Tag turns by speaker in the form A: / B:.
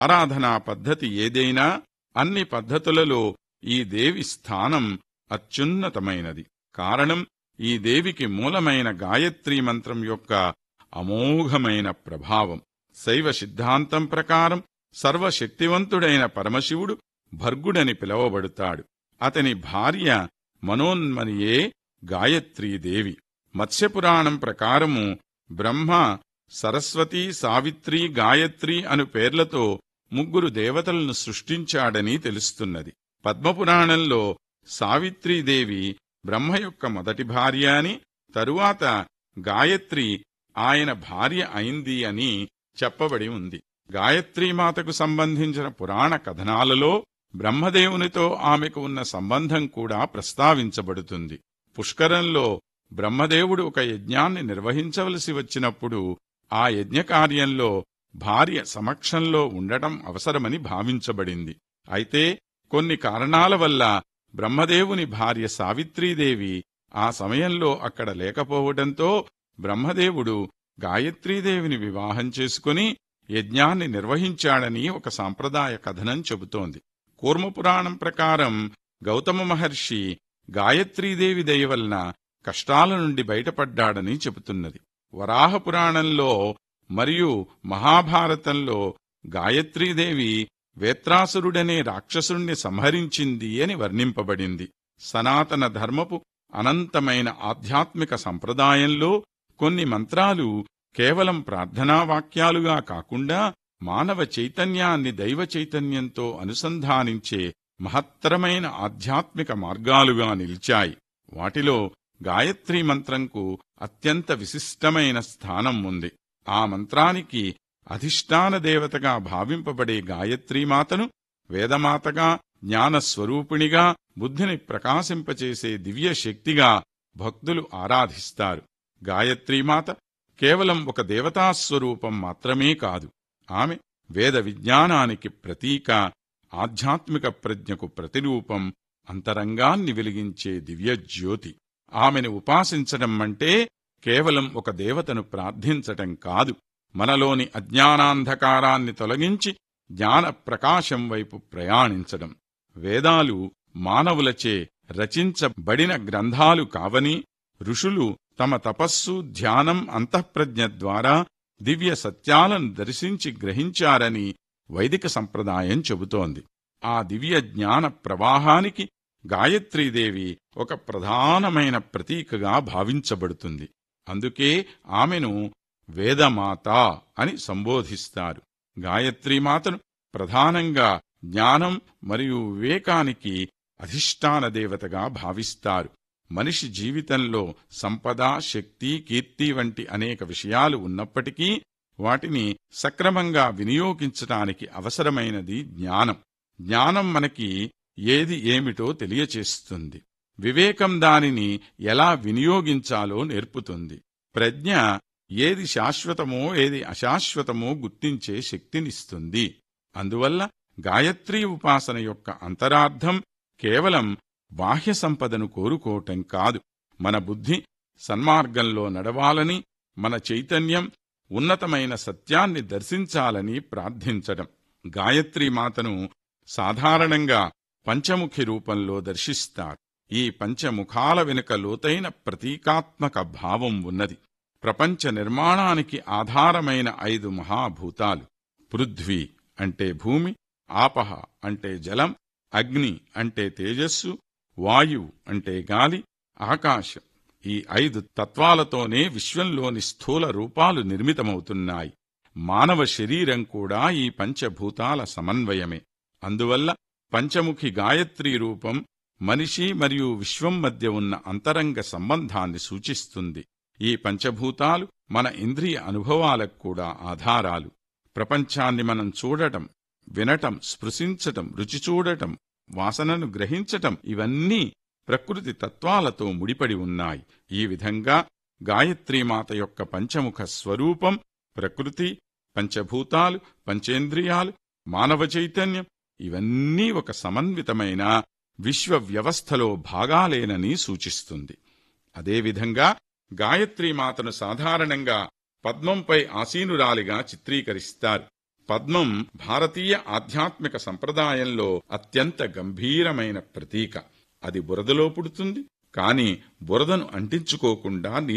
A: ఆరాధనా పద్ధతి ఏదైనా అన్ని పద్ధతులలో ఈ దేవి స్థానం అత్యున్నతమైనది కారణం ఈ దేవికి మూలమైన గాయత్రీ మంత్రం యొక్క అమోఘమైన ప్రభావం శైవ సిద్ధాంతం ప్రకారం సర్వశక్తివంతుడైన పరమశివుడు భర్గుడని పిలువబడుతాడు అతని భార్య మనోన్మనియే గాయత్రీదేవి మత్స్యపురాణం ప్రకారము బ్రహ్మ సరస్వతి సావిత్రి గాయత్రి అను పేర్లతో ముగ్గురు దేవతలను సృష్టించాడని తెలుస్తున్నది పద్మపురాణంలో సావిత్రీదేవి బ్రహ్మ యొక్క మొదటి భార్య అని తరువాత గాయత్రి ఆయన భార్య అయింది అని చెప్పబడి ఉంది గాయత్రీమాతకు సంబంధించిన పురాణ కథనాలలో బ్రహ్మదేవునితో ఆమెకు ఉన్న సంబంధం కూడా ప్రస్తావించబడుతుంది పుష్కరంలో బ్రహ్మదేవుడు ఒక యజ్ఞాన్ని నిర్వహించవలసి వచ్చినప్పుడు ఆ యజ్ఞకార్యంలో భార్య సమక్షంలో ఉండటం అవసరమని భావించబడింది అయితే కొన్ని కారణాల వల్ల బ్రహ్మదేవుని భార్య సావిత్రీదేవి ఆ సమయంలో అక్కడ లేకపోవటంతో బ్రహ్మదేవుడు గాయత్రీదేవిని వివాహం చేసుకుని యజ్ఞాన్ని నిర్వహించాడని ఒక సాంప్రదాయ కథనం చెబుతోంది కూర్మపురాణం ప్రకారం గౌతమ మహర్షి గాయత్రీదేవి దయ వలన కష్టాల నుండి బయటపడ్డాడని చెబుతున్నది వరాహ పురాణంలో మరియు మహాభారతంలో గాయత్రీదేవి వేత్రాసురుడనే రాక్షసుణ్ణి సంహరించింది అని వర్ణింపబడింది సనాతన ధర్మపు అనంతమైన ఆధ్యాత్మిక సంప్రదాయంలో కొన్ని మంత్రాలు కేవలం ప్రార్థనా వాక్యాలుగా కాకుండా మానవ చైతన్యాన్ని దైవ చైతన్యంతో అనుసంధానించే మహత్తరమైన ఆధ్యాత్మిక మార్గాలుగా నిలిచాయి వాటిలో గాయత్రీ మంత్రంకు అత్యంత విశిష్టమైన స్థానం ఉంది ఆ మంత్రానికి అధిష్టాన దేవతగా భావింపబడే గాయత్రీమాతను వేదమాతగా జ్ఞానస్వరూపిణిగా బుద్ధిని ప్రకాశింపచేసే దివ్య శక్తిగా భక్తులు ఆరాధిస్తారు గాయత్రీమాత కేవలం ఒక దేవతాస్వరూపం మాత్రమే కాదు ఆమె వేద విజ్ఞానానికి ప్రతీక ఆధ్యాత్మిక ప్రజ్ఞకు ప్రతిరూపం అంతరంగాన్ని వెలిగించే దివ్యజ్యోతి ఆమెను ఉపాసించడం అంటే కేవలం ఒక దేవతను ప్రార్థించటం కాదు మనలోని అజ్ఞానాంధకారాన్ని తొలగించి జ్ఞాన ప్రకాశం వైపు ప్రయాణించడం వేదాలు మానవులచే రచించబడిన గ్రంథాలు కావని ఋషులు తమ తపస్సు ధ్యానం అంతఃప్రజ్ఞ ద్వారా దివ్య సత్యాలను దర్శించి గ్రహించారని వైదిక సంప్రదాయం చెబుతోంది ఆ దివ్య జ్ఞాన ప్రవాహానికి గాయత్రీదేవి ఒక ప్రధానమైన ప్రతీకగా భావించబడుతుంది అందుకే ఆమెను వేదమాత అని సంబోధిస్తారు గాయత్రీమాతను ప్రధానంగా జ్ఞానం మరియు వివేకానికి అధిష్టాన దేవతగా భావిస్తారు మనిషి జీవితంలో సంపద శక్తి కీర్తి వంటి అనేక విషయాలు ఉన్నప్పటికీ వాటిని సక్రమంగా వినియోగించటానికి అవసరమైనది జ్ఞానం జ్ఞానం మనకి ఏది ఏమిటో తెలియచేస్తుంది వివేకం దానిని ఎలా వినియోగించాలో నేర్పుతుంది ప్రజ్ఞ ఏది శాశ్వతమో ఏది అశాశ్వతమో గుర్తించే శక్తినిస్తుంది అందువల్ల గాయత్రీ ఉపాసన యొక్క అంతరార్థం కేవలం బాహ్య సంపదను కోరుకోవటం కాదు మన బుద్ధి సన్మార్గంలో నడవాలని మన చైతన్యం ఉన్నతమైన సత్యాన్ని దర్శించాలని ప్రార్థించడం గాయత్రీ మాతను సాధారణంగా పంచముఖి రూపంలో దర్శిస్తారు ఈ పంచముఖాల వెనుక లోతైన ప్రతీకాత్మక భావం ఉన్నది ప్రపంచ నిర్మాణానికి ఆధారమైన ఐదు మహాభూతాలు పృథ్వీ అంటే భూమి ఆపహ అంటే జలం అగ్ని అంటే తేజస్సు వాయువు అంటే గాలి ఆకాశం ఈ ఐదు తత్వాలతోనే విశ్వంలోని స్థూల రూపాలు నిర్మితమవుతున్నాయి మానవ శరీరం కూడా ఈ పంచభూతాల సమన్వయమే అందువల్ల పంచముఖి గాయత్రీ రూపం మనిషి మరియు విశ్వం మధ్య ఉన్న అంతరంగ సంబంధాన్ని సూచిస్తుంది ఈ పంచభూతాలు మన ఇంద్రియ అనుభవాలకు కూడా ఆధారాలు ప్రపంచాన్ని మనం చూడటం వినటం స్పృశించటం రుచి చూడటం వాసనను గ్రహించటం ఇవన్నీ ప్రకృతి తత్వాలతో ముడిపడి ఉన్నాయి ఈ విధంగా గాయత్రీమాత యొక్క పంచముఖ స్వరూపం ప్రకృతి పంచభూతాలు పంచేంద్రియాలు మానవ చైతన్యం ఇవన్నీ ఒక సమన్వితమైన విశ్వ వ్యవస్థలో భాగాలేనని సూచిస్తుంది అదేవిధంగా గాయత్రీమాతను సాధారణంగా పద్మంపై ఆసీనురాలిగా చిత్రీకరిస్తారు పద్మం భారతీయ ఆధ్యాత్మిక సంప్రదాయంలో అత్యంత గంభీరమైన ప్రతీక అది బురదలో పుడుతుంది కాని బురదను అంటించుకోకుండా